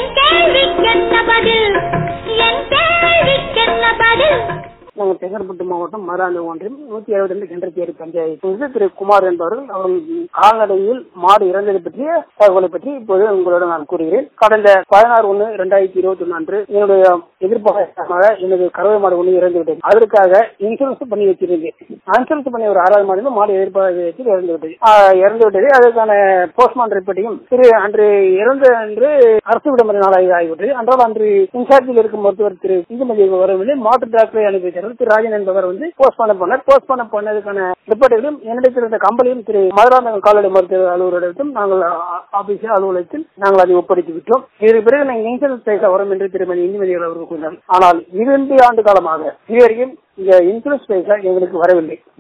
என் கேள்விக்கென்ன பதில் என் கேள்விக்கென்ன பதில் நாங்கள் செங்கல்பட்டு மாவட்டம் மதுராந்த ஒன்றியம் நூத்தி எழுபத்தி ரெண்டு கிணற்றேரி பஞ்சாயத்து இது திரு குமார் என்பவர்கள் அவர்கள் கால்நடையில் மாடு இறந்ததை பற்றிய தகவலை பற்றி இப்போது உங்களோட நான் கூறுகிறேன் கடந்த பதினாறு ஒன்று இரண்டாயிரத்தி இருபத்தி ஒன்று அன்று என்னுடைய எதிர்பார்ப்பாக எனது கறவை மாடு ஒன்று இறந்து விட்டது அதற்காக இன்சூரன்ஸ் பண்ணி வச்சிருந்தேன் இன்சூரன்ஸ் பண்ணி ஒரு ஆறாவது மாடு மாடு எதிர்பார்த்து இறந்து விட்டது ஆஹ் இறந்து விட்டது அதற்கான போஸ்ட்மார்ட்டம் ரிப்போர்ட்டையும் திரு அன்று இறந்த அன்று அரசு விடுமுறை நாளாக ஆகிவிட்டது அன்றால் அன்று இன்சார்ஜில் இருக்கும் மருத்துவர் திரு இந்துமதி வரவில்லை மாட்டு டாக்டரை அனுப்பி வைத்தார்கள் திரு ராஜன் என்பவர் வந்து போஸ்ட்மார்ட்டம் பண்ணார் போஸ்ட்மார்ட்டம் பண்ணதுக்கான ரிப்போர்ட்டுகளும் என்னிடத்தில் இருந்த கம்பெனியும் திரு மதுராந்தகம் கால்நடை மருத்துவ அலுவலரிடத்தும் நாங்கள் ஆபீஸ் அலுவலகத்தில் நாங்கள் அதை ஒப்படைத்து விட்டோம் இதற்கு பிறகு நாங்கள் இன்சூரன்ஸ் பைசா வரும் என்று திருமதி இந்துமதி அவர்கள் கூறினார் ஆனால் இரண்டு ஆண்டு காலமாக இதுவரையும் இந்த இன்சூரன்ஸ் பைசா எங்களுக்கு வரவில்லை